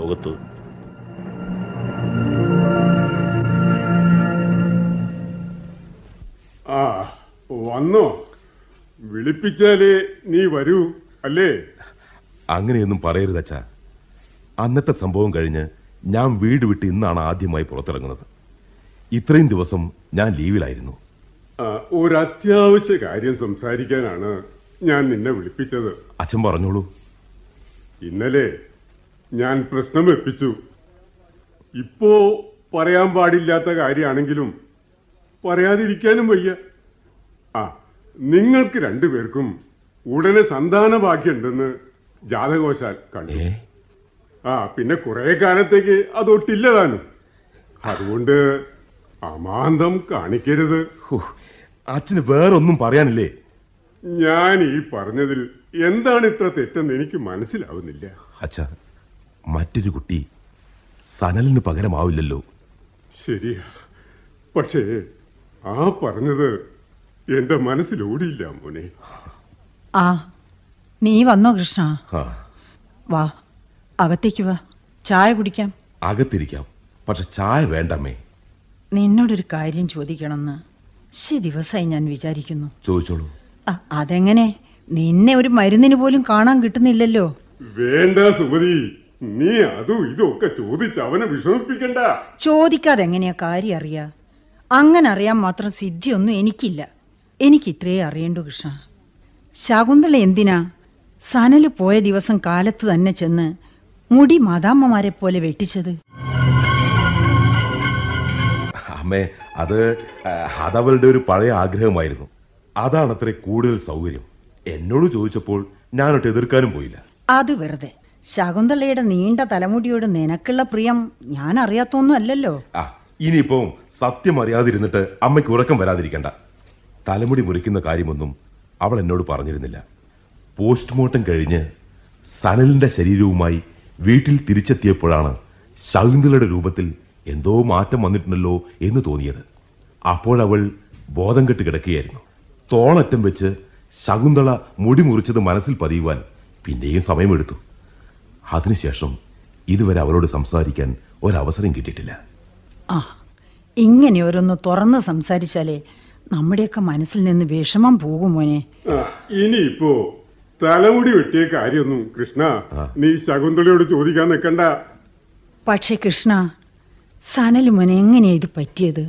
ലോകത്ത് ആ വന്നോ വിളിപ്പിച്ചാലേ നീ വരൂ അല്ലേ അങ്ങനെയൊന്നും പറയരുത് അച്ഛാ അന്നത്തെ സംഭവം കഴിഞ്ഞ് ഞാൻ വീട് വിട്ട് ഇന്നാണ് ആദ്യമായി പുറത്തിറങ്ങുന്നത് ഇത്രയും ദിവസം ഞാൻ ലീവിലായിരുന്നു ആ, ഒരു അത്യാവശ്യ കാര്യം സംസാരിക്കാനാണ് ഞാൻ നിന്നെ വിളിപ്പിച്ചത് അച്ഛൻ പറഞ്ഞോളൂ ഇന്നലെ ഞാൻ പ്രശ്നം വെപ്പിച്ചു ഇപ്പോ പറയാൻ പാടില്ലാത്ത കാര്യമാണെങ്കിലും പറയാതിരിക്കാനും വയ്യ ആ നിങ്ങൾക്ക് രണ്ടുപേർക്കും ഉടനെ സന്താന ഭാഗ്യമുണ്ടെന്ന് ജാതകോശാൽ കണ്ടു ഏ ആ പിന്നെ കുറെ കാലത്തേക്ക് അതൊട്ടില്ലതാനും അതുകൊണ്ട് അമാന്തം കാണിക്കരുത് ഹോ, അച്ഛന് വേറൊന്നും പറയാനില്ലേ ഞാൻ ഈ പറഞ്ഞതിൽ എന്താണ് ഇത്ര തെറ്റെന്ന് എനിക്ക് മനസ്സിലാവുന്നില്ല അച്ഛ മറ്റൊരു കുട്ടി സനലിന് പകരമാവില്ലല്ലോ ശരിയാ പക്ഷേ ആ പറഞ്ഞത് എന്റെ മനസ്സിലോടിയില്ല മോനെ ആ നീ വന്നോ കൃഷ്ണ ആ വാ അകത്തേക്ക് വാ ചായ കുടിക്കാം അകത്തിരിക്കാം പക്ഷെ ചായ വേണ്ടമ്മേ നിന്നോടൊരു കാര്യം ചോദിക്കണമെന്ന് ശി ദിവസമായി ഞാൻ വിചാരിക്കുന്നു ചോദിച്ചോളൂ ആ, അതെങ്ങനെ നിന്നെ ഒരു മരുന്നിന് പോലും കാണാൻ കിട്ടുന്നില്ലല്ലോ വേണ്ട സുമതി നീ അതും ഇതും ഒക്കെ ചോദിച്ച് അവനെ വിഷമിപ്പിക്കണ്ട ചോദിക്കാതെ എങ്ങനെയാ കാര്യം അറിയാ അങ്ങനെ അറിയാൻ മാത്രം സിദ്ധിയൊന്നും എനിക്കില്ല എനിക്ക് ഇത്രേ അറിയണ്ടു കൃഷ്ണ ശകുന്തള എന്തിനാ സനല് പോയ ദിവസം കാലത്ത് തന്നെ ചെന്ന് മുടി മാതാമ്മമാരെ പോലെ വെട്ടിച്ചത് അമ്മേ അത് ആ, അതവളുടെ ഒരു പഴയ ആഗ്രഹമായിരുന്നു അതാണത്രേ കൂടുതൽ സൗകര്യം എന്നോട് ചോദിച്ചപ്പോൾ ഞാനൊട്ട് എതിർക്കാനും പോയില്ല അത് വെറുതെ ശകുന്തളയുടെ നീണ്ട തലമുടിയോട് നിനക്കുള്ള പ്രിയം ഞാൻ അറിയാത്തൊന്നും അല്ലല്ലോ ആ ഇനിയിപ്പോ സത്യം അറിയാതിരുന്നിട്ട് അമ്മയ്ക്ക് ഉറക്കം വരാതിരിക്കണ്ട തലമുടി മുറിക്കുന്ന കാര്യമൊന്നും അവൾ എന്നോട് പറഞ്ഞിരുന്നില്ല പോസ്റ്റ്മോർട്ടം കഴിഞ്ഞ് സനലിന്റെ ശരീരവുമായി വീട്ടിൽ തിരിച്ചെത്തിയപ്പോഴാണ് ശകുന്തളയുടെ രൂപത്തിൽ എന്തോ മാറ്റം വന്നിട്ടുണ്ടല്ലോ എന്ന് തോന്നിയത് അപ്പോഴവൾ ബോധം കെട്ട് കിടക്കുകയായിരുന്നു തോളറ്റം വെച്ച് ശകുന്തള മുടി മുറിച്ചത് മനസ്സിൽ പതിയുവാൻ പിന്നെയും സമയമെടുത്തു അതിനുശേഷം ഇതുവരെ അവളോട് സംസാരിക്കാൻ ഒരവസരം കിട്ടിയിട്ടില്ല ആ ഇങ്ങനെ ഓരോന്ന് തുറന്ന് സംസാരിച്ചാലേ നമ്മുടെയൊക്കെ മനസ്സിൽ നിന്ന് വിഷമം പോകും മോനെ ആ, ഇനിയിപ്പോ തലമുടി വെട്ടിയ കാര്യമൊന്നും കൃഷ്ണ നീ ശകുന്തളയോട് ചോദിക്കാൻ നിൽക്കണ്ട പക്ഷേ കൃഷ്ണ സനല് മോനെ എങ്ങനെയാ ഇത് പറ്റിയത്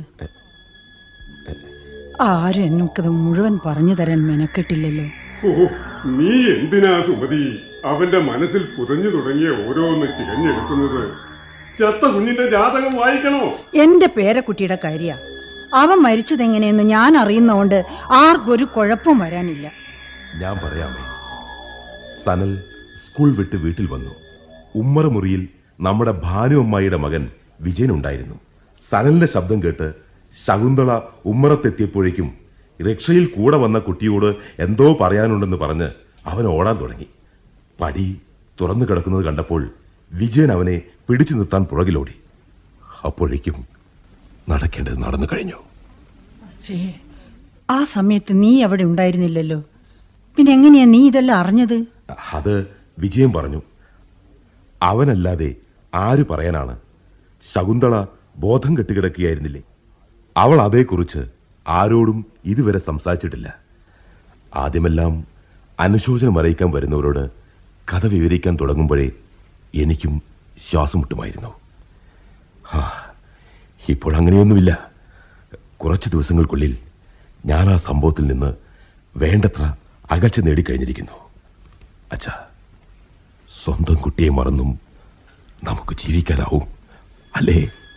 ആരും എന്നൊക്കത് മുഴുവൻ പറഞ്ഞു തരാൻ മെനക്കെട്ടില്ലല്ലോ ഓ നീ എന്തിനാ സുമതി അവന്റെ മനസ്സിൽ പുതഞ്ഞു തുടങ്ങിയ ഓരോന്ന് ചികഞ്ഞെടുക്കുന്നത് ചത്ത കുഞ്ഞിന്റെ ജാതകം വായിക്കണോ എന്റെ പേരക്കുട്ടിയുടെ കാര്യ അവൻ മരിച്ചതെങ്ങനെയെന്ന് ഞാൻ അറിയുന്നതുകൊണ്ട് ആർക്കൊരു കുഴപ്പം വരാനില്ല ഞാൻ പറയാമേ സനൽ സ്കൂൾ വിട്ട് വീട്ടിൽ വന്നു ഉമ്മറ മുറിയിൽ നമ്മുടെ ഭാനു അമ്മായിയുടെ മകൻ വിജയൻ ഉണ്ടായിരുന്നു സനലിന്റെ ശബ്ദം കേട്ട് ശകുന്തള ഉമ്മറത്തെത്തിയപ്പോഴേക്കും രക്ഷയിൽ കൂടെ വന്ന കുട്ടിയോട് എന്തോ പറയാനുണ്ടെന്ന് പറഞ്ഞ് അവൻ ഓടാൻ തുടങ്ങി പടി തുറന്നു കിടക്കുന്നത് കണ്ടപ്പോൾ വിജയൻ അവനെ പിടിച്ചു നിർത്താൻ പുറകിലോടി അപ്പോഴേക്കും നടക്കേണ്ടത് നടന്നു കഴിഞ്ഞു പക്ഷേ ആ സമയത്ത് നീ അവിടെ ഉണ്ടായിരുന്നില്ലല്ലോ പിന്നെ എങ്ങനെയാ നീ ഇതെല്ലാം അറിഞ്ഞത് അത് വിജയം പറഞ്ഞു അവനല്ലാതെ ആര് പറയാനാണ് ശകുന്തള ബോധം കെട്ടുകിടക്കുകയായിരുന്നില്ലേ അവൾ അതേക്കുറിച്ച് ആരോടും ഇതുവരെ സംസാരിച്ചിട്ടില്ല ആദ്യമെല്ലാം അനുശോചനം അറിയിക്കാൻ വരുന്നവരോട് കഥ വിവരിക്കാൻ തുടങ്ങുമ്പോഴേ എനിക്കും ശ്വാസം മുട്ടുമായിരുന്നു ഹാ, ഇപ്പോൾ അങ്ങനെയൊന്നുമില്ല കുറച്ച് ദിവസങ്ങൾക്കുള്ളിൽ ഞാൻ ആ സംഭവത്തിൽ നിന്ന് വേണ്ടത്ര അകച്ച നേടിക്കഴിഞ്ഞിരിക്കുന്നു അച്ഛാ സ്വന്തം കുട്ടിയെ മറന്നും നമുക്ക് ജീവിക്കാനാവും അല്ലേ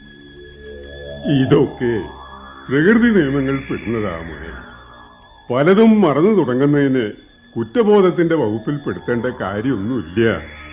ഇതൊക്കെ പ്രകൃതി നിയമങ്ങൾ പെടുന്നതാ മോനെ പലതും മറന്നു തുടങ്ങുന്നതിന് കുറ്റബോധത്തിന്റെ വകുപ്പിൽ പെടുത്തേണ്ട കാര്യമൊന്നുമില്ല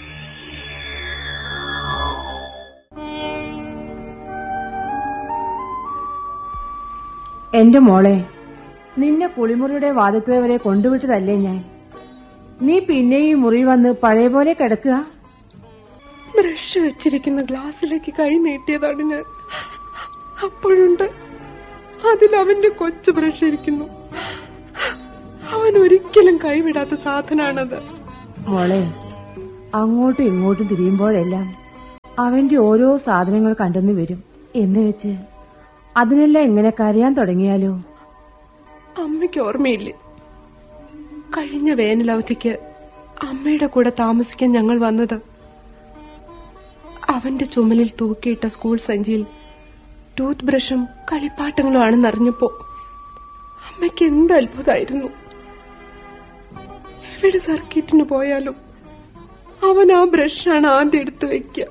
എന്റെ മോളെ നിന്നെ കുളിമുറിയുടെ വാതിൽക്കൽ വരെ കൊണ്ടുവിട്ടതല്ലേ ഞാൻ നീ പിന്നെയും ഈ മുറി വന്ന് പഴയ പോലെ കിടക്കുക ബ്രഷ് വെച്ചിരിക്കുന്ന ഗ്ലാസ്സിലേക്ക് കൈ നീട്ടിയതാണ് ഞാൻ അപ്പോഴുണ്ട് അതിൽ അവന്റെ കൊച്ചു ബ്രഷ് ഇരിക്കുന്നു അവൻ ഒരിക്കലും കൈവിടാത്ത സാധനാണത് മോളെ അങ്ങോട്ടും ഇങ്ങോട്ടും തിരിയുമ്പോഴെല്ലാം അവന്റെ ഓരോ സാധനങ്ങൾ കണ്ടെന്ന് വരും എന്ന് വെച്ച് അതിനെല്ലാം എങ്ങനെ കരയാൻ തുടങ്ങിയാലോ അമ്മയ്ക്ക് ഓർമ്മയില്ലേ കഴിഞ്ഞ വേനലവധിക്ക് അമ്മയുടെ കൂടെ താമസിക്കാൻ ഞങ്ങൾ വന്നത് അവന്റെ ചുമലിൽ തൂക്കിയിട്ട സ്കൂൾ സഞ്ചിയിൽ ടൂത്ത് ബ്രഷും കളിപ്പാട്ടങ്ങളും ആണെന്നറിഞ്ഞപ്പോ അമ്മയ്ക്ക് എന്ത് അത്ഭുതമായിരുന്നു എവിടെ സർക്കിറ്റിന് പോയാലും അവൻ ആ ബ്രഷാണ് ആദ്യം എടുത്തു വെക്കുക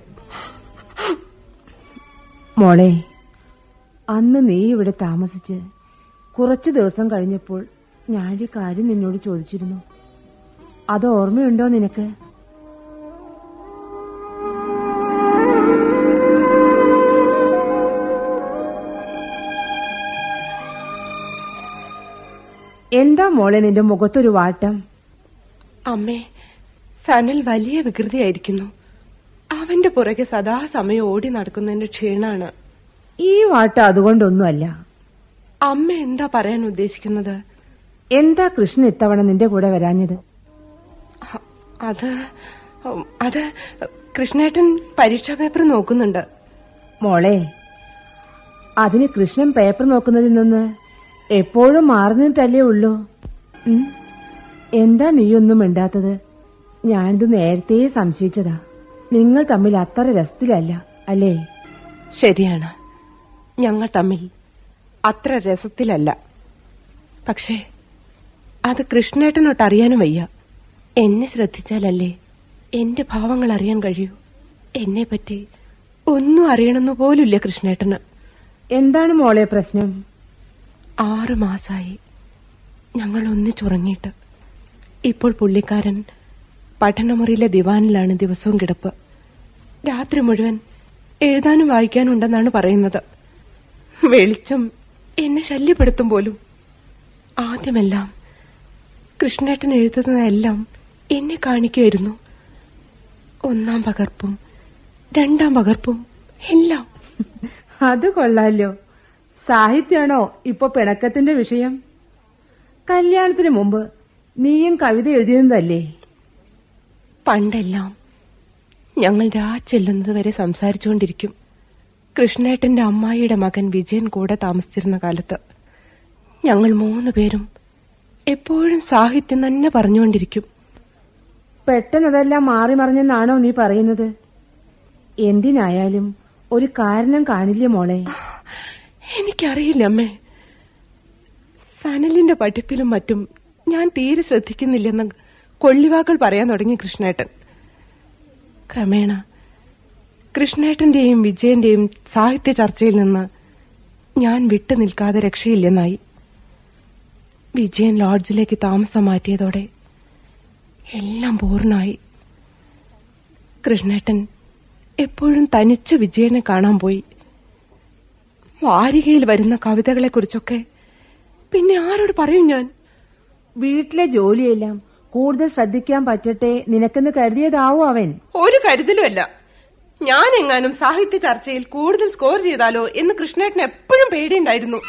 മോളെ അന്ന് നീ ഇവിടെ താമസിച്ച് കുറച്ചു ദിവസം കഴിഞ്ഞപ്പോൾ ഞാനൊരു കാര്യം നിന്നോട് ചോദിച്ചിരുന്നു അത് ഓർമ്മയുണ്ടോ നിനക്ക് എന്താ മോളെ നിന്റെ മുഖത്തൊരു വാട്ടം അമ്മേ സനൽ വലിയ വികൃതിയായിരിക്കുന്നു അവന്റെ പുറകെ സദാസമയം ഓടി നടക്കുന്നതിന്റെ ക്ഷീണാണ് ഈ വാട്ടം അതുകൊണ്ടൊന്നുമല്ല അമ്മ എന്താ പറയാൻ ഉദ്ദേശിക്കുന്നത് എന്താ കൃഷ്ണൻ ഇത്തവണ നിന്റെ കൂടെ വരാഞ്ഞത് അ- അത് ഉം, അത് കൃഷ്ണേട്ടൻ പരീക്ഷാ പേപ്പർ നോക്കുന്നുണ്ട് മോളെ അതിന് കൃഷ്ണൻ പേപ്പർ നോക്കുന്നതിൽ നിന്ന് എപ്പോഴും മാറി നിന്നിട്ടല്ലേ ഉള്ളൂ ഉം? എന്താ നീയൊന്നും മിണ്ടാത്തത് ഞാനിത് നേരത്തെ സംശയിച്ചതാ നിങ്ങൾ തമ്മിൽ അത്ര രസത്തിലല്ല അല്ലേ ശരിയാണ് ഞങ്ങൾ തമ്മിൽ അത്ര രസത്തിലല്ല പക്ഷേ അത് കൃഷ്ണേട്ടനോട്ട് അറിയാനും വയ്യ എന്നെ ശ്രദ്ധിച്ചാലല്ലേ എന്റെ ഭാവങ്ങൾ അറിയാൻ കഴിയൂ എന്നെ പറ്റി ഒന്നും അറിയണമെന്ന് പോലുമില്ല കൃഷ്ണേട്ടന് എന്താണ് മോളെ പ്രശ്നം ആറു മാസമായി ഞങ്ങൾ ഒന്നിച്ചുറങ്ങിയിട്ട് ഇപ്പോൾ പുള്ളിക്കാരൻ പഠനമുറിയിലെ ദിവാനിലാണ് ദിവസവും കിടപ്പ് രാത്രി മുഴുവൻ എഴുതാനും വായിക്കാനും ഉണ്ടെന്നാണ് പറയുന്നത് വെളിച്ചം എന്നെ ശല്യപ്പെടുത്തും പോലും ആദ്യമെല്ലാം കൃഷ്ണേട്ടൻ എഴുതുന്നതെല്ലാം എന്നെ കാണിക്കുമായിരുന്നു ഒന്നാം പകർപ്പും രണ്ടാം പകർപ്പും എല്ലാം അത് കൊള്ളാലോ സാഹിത്യാണോ ഇപ്പൊ പിണക്കത്തിന്റെ വിഷയം കല്യാണത്തിന് മുമ്പ് നീയും കവിത എഴുതിയതല്ലേ പണ്ടെല്ലാം ഞങ്ങൾ രാ ചെല്ലുന്നത് വരെ സംസാരിച്ചുകൊണ്ടിരിക്കും കൃഷ്ണേട്ടന്റെ അമ്മായിയുടെ മകൻ വിജയൻ കൂടെ താമസിച്ചിരുന്ന കാലത്ത് ഞങ്ങൾ മൂന്ന് പേരും എപ്പോഴും സാഹിത്യം തന്നെ പറഞ്ഞുകൊണ്ടിരിക്കും പെട്ടെന്നതെല്ലാം മാറി മറിഞ്ഞെന്നാണോ നീ പറയുന്നത് എന്തിനായാലും ഒരു കാരണം കാണില്ലേ മോളെ എനിക്കറിയില്ല അമ്മേ സനലിന്റെ പഠിപ്പിലും മറ്റും ഞാൻ തീരെ ശ്രദ്ധിക്കുന്നില്ലെന്ന് കൊള്ളിവാക്കൾ പറയാൻ തുടങ്ങി കൃഷ്ണേട്ടൻ ക്രമേണ കൃഷ്ണേട്ടന്റെയും വിജയന്റെയും സാഹിത്യ ചർച്ചയിൽ നിന്ന് ഞാൻ വിട്ടു നിൽക്കാതെ രക്ഷയില്ലെന്നായി വിജയൻ ലോഡ്ജിലേക്ക് താമസം മാറ്റിയതോടെ എല്ലാം പൂർണ്ണമായി കൃഷ്ണേട്ടൻ എപ്പോഴും തനിച്ച് വിജയനെ കാണാൻ പോയി വാരികയിൽ വരുന്ന കവിതകളെക്കുറിച്ചൊക്കെ പിന്നെ ആരോട് പറയും ഞാൻ വീട്ടിലെ ജോലിയെല്ലാം കൂടുതൽ ശ്രദ്ധിക്കാൻ പറ്റട്ടെ നിനക്കെന്ന് കരുതിയതാവോ അവൻ ഒരു കരുതലുമല്ല ഞാൻ എങ്ങാനും സാഹിത്യ ചർച്ചയിൽ കൂടുതൽ സ്കോർ ചെയ്താലോ എന്ന് കൃഷ്ണേട്ടന് എപ്പോഴും പേടിയുണ്ടായിരുന്നു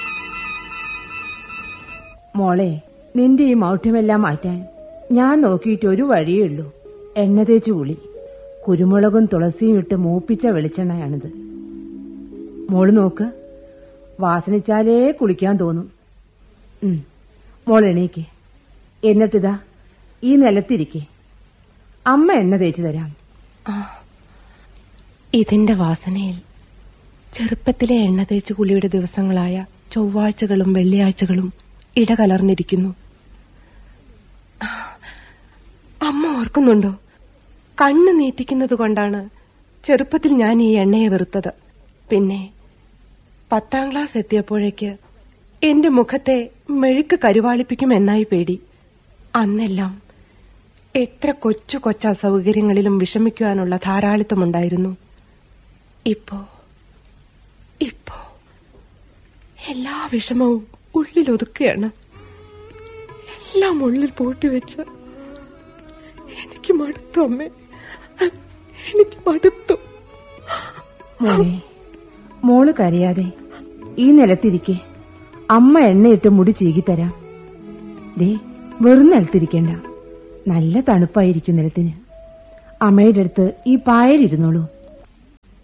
മോളെ നിന്റെ ഈ മൗഢ്യമെല്ലാം മാറ്റാൻ ഞാൻ നോക്കിയിട്ട് ഒരു വഴിയേ ഉള്ളൂ എണ്ണ തേച്ച് കുളി കുരുമുളകും തുളസിയും ഇട്ട് മൂപ്പിച്ച വെളിച്ചെണ്ണയാണിത് മോള് നോക്ക് വാസനിച്ചാലേ കുളിക്കാൻ തോന്നും ഉം. മോൾ എണീക്ക് എന്നിട്ടിതാ ഈ നിലത്തിരിക്കെ അമ്മ എണ്ണ തേച്ച് തരാം ആ, ഇതിന്റെ വാസനയിൽ ചെറുപ്പത്തിലെ എണ്ണ തേച്ച് കുളിയുടെ ദിവസങ്ങളായ ചൊവ്വാഴ്ചകളും വെള്ളിയാഴ്ചകളും ഇടകലർന്നിരിക്കുന്നു ആ, അമ്മ ഓർക്കുന്നുണ്ടോ കണ്ണ് നീറ്റിക്കുന്നത് കൊണ്ടാണ് ചെറുപ്പത്തിൽ ഞാൻ ഈ എണ്ണയെ വെറുത്തത് പിന്നെ പത്താം ക്ലാസ് എത്തിയപ്പോഴേക്ക് എന്റെ മുഖത്തെ മെഴുക്ക് കരുവാളിപ്പിക്കും എന്നായി പേടി അന്നെല്ലാം എത്ര കൊച്ചു കൊച്ചു അസൗകര്യങ്ങളിലും വിഷമിക്കുവാനുള്ള ധാരാളിത്തമുണ്ടായിരുന്നു ഇപ്പോ ഇപ്പോ എല്ലാ വിഷമവും ഉള്ളിലൊതുക്കുകയാണ് എല്ലാം ഉള്ളിൽ പൂട്ടിവെച്ച് എനിക്ക് മടുത്തു അമ്മേ എനിക്ക് മടുത്തു മോളെ മോള് കരയാതെ ഈ നിലത്തിരിക്കെ അമ്മ എണ്ണയിട്ട് മുടി ചീകിത്തരാം ദേ വെറും നിലത്തിരിക്കണ്ട നല്ല തണുപ്പായിരിക്കും നിലത്തിന് അമ്മയുടെ അടുത്ത് ഈ പായലിരുന്നോളൂ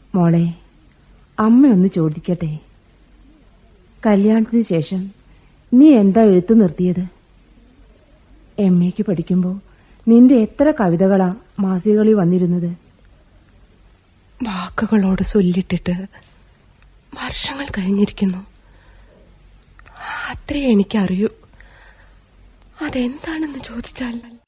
മോളെ അമ്മ ഒന്ന് ചോദിക്കട്ടെ കല്യാണത്തിന് ശേഷം നീ എന്താ എഴുത്തു നിർത്തിയത് എം എക്ക് പഠിക്കുമ്പോൾ നിന്റെ എത്ര കവിതകളാ മാസികകളിൽ വന്നിരുന്നത് വാക്കുകളോട് ചൊല്ലിട്ടിട്ട് വർഷങ്ങൾ കഴിഞ്ഞിരിക്കുന്നു അത്രേ എനിക്കറിയൂ അതെന്താണെന്ന് ചോദിച്ചാൽ